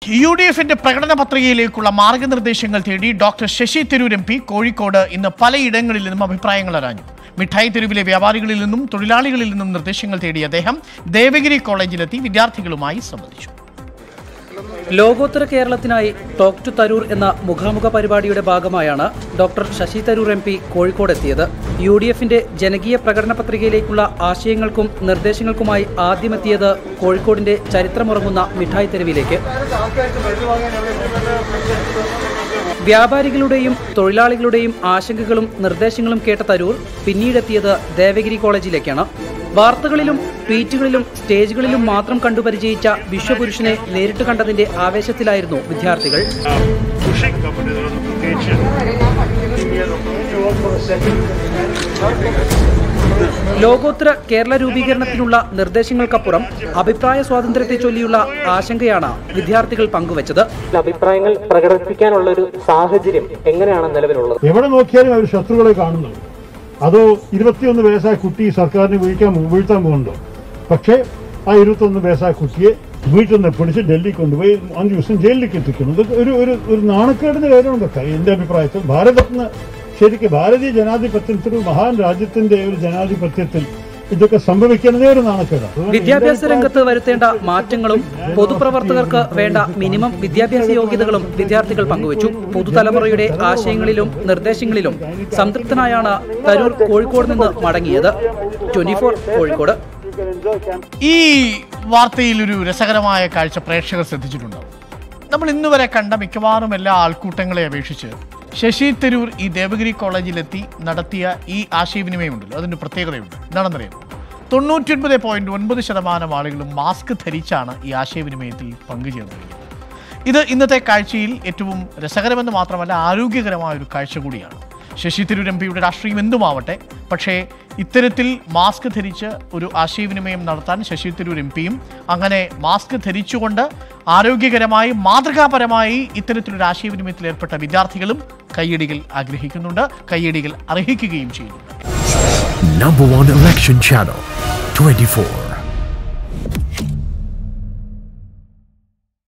U D എഫിന്റെ പ്രകടന പത്രികയിലേക്കുള്ള മാർഗനിർദ്ദേശങ്ങൾ തേടി doctor Shashi Tharoor M P Kozhikode ഇന്ന് പലയിടങ്ങളിൽ നിന്നും അഭിപ്രായങ്ങൾ അറിഞ്ഞു മിഠായി തെരുവിലെ വ്യാപാരികളിൽ നിന്നും തൊഴിലാളികളിൽ നിന്നും നിർദ്ദേശങ്ങൾ തേടിയ അദ്ദേഹം ദേവഗിരി കോളേജിലെത്തി വിദ്യാർത്ഥികളുമായി സംവദിച്ചു ലോകോത്തര കേരളത്തിനായി ടോക്ക് ടു തരൂർ എന്ന മുഖാമുഖ പരിപാടിയുടെ ഭാഗമായാണ് doctor Shashi Tharoor M P Kozhikode എത്തിയത് യു ഡി എഫിന്റെ ജനകീയ പ്രകടന പത്രികയിലേക്കുള്ള ആശയങ്ങൾക്കും നിർദ്ദേശങ്ങൾക്കുമായി ആദ്യമെത്തിയത് കോഴിക്കോടിന്റെ ചരിത്രമുറങ്ങുന്ന മിഠായി തെരുവിലേക്ക് വ്യാപാരികളുടെയും തൊഴിലാളികളുടെയും ആശങ്കകളും നിർദ്ദേശങ്ങളും കേട്ട തരൂർ പിന്നീടെത്തിയത് ദേവഗിരി കോളേജിലേക്കാണ് വാർത്തകളിലും ട്വീറ്റുകളിലും സ്റ്റേജുകളിലും മാത്രം കണ്ടുപരിചയിച്ച വിശ്വപുരുഷനെ നേരിട്ട് കണ്ടതിന്റെ ആവേശത്തിലായിരുന്നു വിദ്യാർത്ഥികൾ pushing communism education. ലോകോത്തര കേരള രൂപീകരണത്തിനുള്ള നിർദ്ദേശങ്ങൾക്കപ്പുറം അഭിപ്രായ സ്വാതന്ത്ര്യത്തെ ചൊല്ലിയുള്ള ആശങ്കയാണ് വിദ്യാർത്ഥികൾ പങ്കുവച്ചത് അഭിപ്രായങ്ങൾ പ്രകടിപ്പിക്കാനുള്ള ഒരു സാഹചര്യം എങ്ങനെയാണ് നിലവിലുള്ളത് എവിടെ നോക്കിയാലും അവർ ശത്രുക്കളെ കാണുന്നു അതോ ഇരുപത്തിയൊന്ന് വയസ്സായ കുട്ടി സർക്കാരിന് വീഴ്ക്കാൻ വീഴ്ത്താൻ പോകുന്നുണ്ടോ പക്ഷേ ആ ഇരുപത്തൊന്ന് വയസ്സായ കുട്ടിയെ വീട്ടിൽ നിന്ന് പിടിച്ച് ഡൽഹി കൊണ്ടുപോയി അഞ്ച് ദിവസം ജയിലിലേക്ക് എത്തിക്കുന്നു ഇത് ഒരു ഒരു ഒരു നാണക്കേടിന്റെ കാര്യമുണ്ട് എന്റെ അഭിപ്രായത്തിൽ ഭാരതത്തിന് ശരിക്കും ഭാരതീയ ജനാധിപത്യത്തിൽ ഒരു മഹാൻ രാജ്യത്തിന്റെ ഒരു ജനാധിപത്യത്തിൽ ഇതൊക്കെ സംഭവിക്കുന്നതേ ഒരു നാണക്കേടാണ് അതുകൊണ്ട് എന്റെ വിദ്യാഭ്യാസ രംഗത്ത് അഭിപ്രായത്തിൽ വരുത്തേണ്ട മാറ്റങ്ങളും പൊതുപ്രവർത്തകർക്ക് വേണ്ട മിനിമം വിദ്യാഭ്യാസ യോഗ്യതകളും വിദ്യാർത്ഥികൾ പങ്കുവച്ചു പുതുതലമുറയുടെ ആശയങ്ങളിലും നിർദ്ദേശങ്ങളിലും സംതൃപ്തനായാണ് തരൂർ കോഴിക്കോട് നിന്ന് മടങ്ങിയത് ട്വന്റി കോഴിക്കോട് ഈ വാർത്തയിൽ ഒരു രസകരമായ കാഴ്ച പ്രേക്ഷകർ ശ്രദ്ധിച്ചിട്ടുണ്ടാവും നമ്മൾ ഇന്ന് വരെ കണ്ട മിക്കവാറും എല്ലാ ആൾക്കൂട്ടങ്ങളെ അപേക്ഷിച്ച് ശശി തരൂർ ഈ ദേവഗിരി കോളേജിലെത്തി നടത്തിയ ഈ ആശയവിനിമയമുണ്ടല്ലോ അതിൻ്റെ പ്രത്യേകതയുണ്ട് എന്താണെന്നറിയാം തൊണ്ണൂറ്റൊൻപത് പോയിന്റ് ഒൻപത് ശതമാനം ആളുകളും മാസ്ക് ധരിച്ചാണ് ഈ ആശയവിനിമയത്തിൽ പങ്കുചേർന്നിരിക്കുന്നത് ഇത് ഇന്നത്തെ കാഴ്ചയിൽ ഏറ്റവും രസകരമെന്ന് മാത്രമല്ല ആരോഗ്യകരമായ ഒരു കാഴ്ച കൂടിയാണ് ശശി തരൂർ എം പിയുടെ രാഷ്ട്രീയം എന്തുമാവട്ടെ പക്ഷേ ഇത്തരത്തിൽ മാസ്ക് ധരിച്ച് ഒരു ആശയവിനിമയം നടത്താൻ ശശി തരൂർ എം പിയും അങ്ങനെ മാസ്ക് ധരിച്ചുകൊണ്ട് ആരോഗ്യകരമായി മാതൃകാപരമായി ഇത്തരത്തിലൊരു ആശയവിനിമയത്തിൽ ഏർപ്പെട്ട വിദ്യാർത്ഥികളും കയ്യടികൾ ആഗ്രഹിക്കുന്നുണ്ട് കയ്യടികൾ അർഹിക്കുകയും ചെയ്യുന്നുണ്ട് Number one election channel 24.